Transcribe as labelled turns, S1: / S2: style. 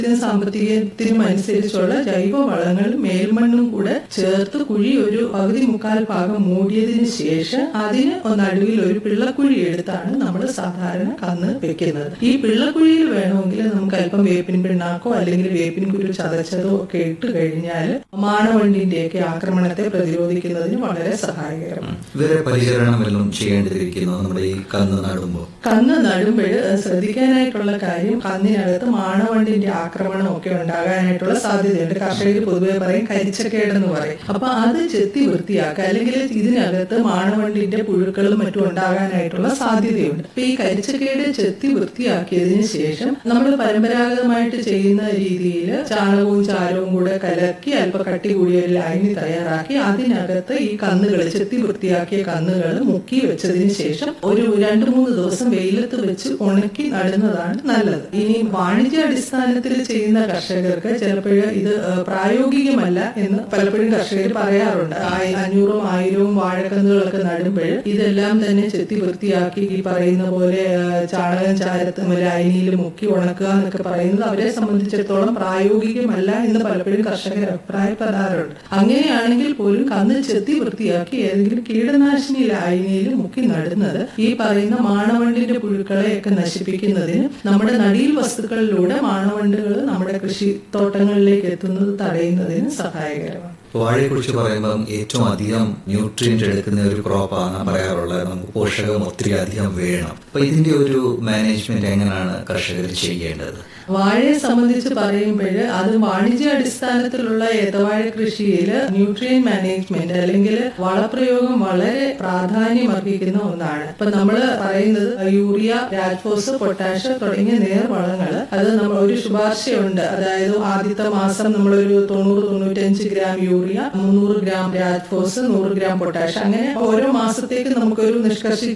S1: ഇതിന് സാമ്പത്തികത്തിനും അനുസരിച്ചുള്ള ജൈവ വളങ്ങളും മേൽമണ്ണും കൂടെ ചേർത്ത് കുഴി ഒരു പകുതി മുക്കാൽ ഭാഗം മൂടിയതിന് ശേഷം അതിന് നടുവിൽ ഒരു പിള്ളക്കുഴി എടുത്താണ് നമ്മൾ സാധാരണ കന്ന് വെക്കുന്നത് ഈ പിള്ളക്കുഴിയിൽ വേണമെങ്കിൽ നമുക്ക് അല്പം വേപ്പിൻ പിണ്ണാക്കോ അല്ലെങ്കിൽ വേപ്പിൻ കുരു ചതച്ചതോ ഒക്കെ ഇട്ട് കഴിഞ്ഞാൽ മാണവണ്ടിന്റെയൊക്കെ ആക്രമണത്തെ പ്രതിരോധിക്കുന്നതിന് വളരെ സഹായകരമാണ്
S2: ഇവരെ പരിചരണം വല്ലതും ചെയ്യേണ്ടിയിരിക്കുന്നു നമ്മുടെ ഈ കന്ന് നടുമ്പോൾ
S1: കന്ന് നടുമ്പോൾ ശ്രദ്ധിക്കാനായിട്ടുള്ള കാര്യം കന്നിനകത്ത് മാണവണ്ടിന്റെ ആക്രമണം ഒക്കെ ഉണ്ടാകാനായിട്ടുള്ള സാധ്യതയുണ്ട് കർഷകർ പൊതുവെ പറയും കരിച്ചക്കേടെന്ന് പറയും അപ്പൊ അത് ചെത്തി വൃത്തിയാക്കുക അല്ലെങ്കിൽ ഇതിനകത്ത് മാണവണ്ടിന്റെ പുഴുക്കളും മറ്റും ഉണ്ടാകാനായിട്ടുള്ള സാധ്യതയുണ്ട് അപ്പൊ ഈ കരിച്ചക്കേട് ചെത്തി വൃത്തിയാക്കിയതിന് ശേഷം നമ്മൾ പരമ്പരാഗതമായിട്ട് ചെയ്യുന്ന രീതിയിൽ ചാണകവും ചാരവും കൂടെ കലക്കി അല്പം കട്ടി കൂടിയ ഒരു ലൈനി തയ്യാറാക്കി അതിനകത്ത് ഈ കന്നുകൾ ചെത്തി വൃത്തിയാക്കിയ കന്നുകൾ മുക്കി വെച്ചതിന് ശേഷം ഒരു രണ്ട് മൂന്ന് ദിവസം വെയിലത്ത് വെച്ച് ഉണക്കി നടുന്നതാണ് നല്ലത് ഇനി വാണിജ്യ അടിസ്ഥാനത്തിൽ ചെയ്യുന്ന കർഷകർക്ക് ചിലപ്പോൾ ഇത് ഏഹ്, പ്രായോഗികമല്ല എന്ന് പലപ്പോഴും കർഷകർ പറയാറുണ്ട് ആയി- അഞ്ഞൂറും ആയിരവും വാഴക്കന്നുകളൊക്കെ നടുമ്പോൾ ഇതെല്ലാം തന്നെ ചെത്തി വൃത്തിയാക്കി ഈ പറയുന്ന പോലെ ഏഹ്, ചാണകം ചാരത്തും ലൈനിയിൽ മുക്കി ഉണക്കുക എന്നൊക്കെ പറയുന്നത് അവരെ സംബന്ധിച്ചിടത്തോളം പ്രായോഗികമല്ല എന്ന് പലപ്പോഴും കർഷകർ അഭിപ്രായപ്പെടാറുണ്ട് അങ്ങനെയാണെങ്കിൽ പോലും കന്ന് ചെത്തി വൃത്തിയാക്കി ഏതെങ്കിലും കീടനാശിനി ലായനിയിൽ മുക്കി നടുന്നത് ഈ പറയുന്ന മാണവണ്ടിന്റെ പുഴുക്കളെയൊക്കെ നശിപ്പിക്കുന്നതിന് നമ്മുടെ നടീൽ വസ്തുക്കളിലൂടെ മാണവണ്ടുകൾ നമ്മുടെ കൃഷിത്തോട്ടങ്ങളിലേക്ക് എത്തുന്നത് തടയുന്നതിന് സഹായകരമാണ്
S2: വാഴയെക്കുറിച്ച് പറയുമ്പം ഏറ്റവും അധികം ന്യൂട്രിയന്റ് എടുക്കുന്ന ഒരു ക്രോപ്പാണ് പറയാറുള്ളത് നമുക്ക് പോഷകം ഒത്തിരി അധികം വേണം അപ്പൊ ഇതിന്റെ ഒരു മാനേജ്മെന്റ് എങ്ങനെയാണ് കർഷകർ ചെയ്യേണ്ടത്
S1: വാഴയെ സംബന്ധിച്ച് പറയുമ്പോൾ അത് വാണിജ്യ അടിസ്ഥാനത്തിലുള്ള ഏത്തവാഴ കൃഷിയിൽ ന്യൂട്രിയൻ മാനേജ്മെന്റ് അല്ലെങ്കിൽ വളപ്രയോഗം വളരെ പ്രാധാന്യം അർഹിക്കുന്ന ഒന്നാണ് ഇപ്പൊ നമ്മൾ പറയുന്നത് യൂറിയ രാജ്ഫോസ് പൊട്ടാഷ് തുടങ്ങിയ നേർവളങ്ങൾ അത് നമ്മൾ ഒരു ശുപാർശയുണ്ട് അതായത് ആദ്യത്തെ മാസം നമ്മളൊരു തൊണ്ണൂറ് തൊണ്ണൂറ്റഞ്ച് ഗ്രാം യൂറിയ മുന്നൂറ് ഗ്രാം രാജ്ഫോസ് നൂറ് ഗ്രാം പൊട്ടാഷ് അങ്ങനെ ഓരോ മാസത്തേക്ക് നമുക്കൊരു നിഷ്കർഷി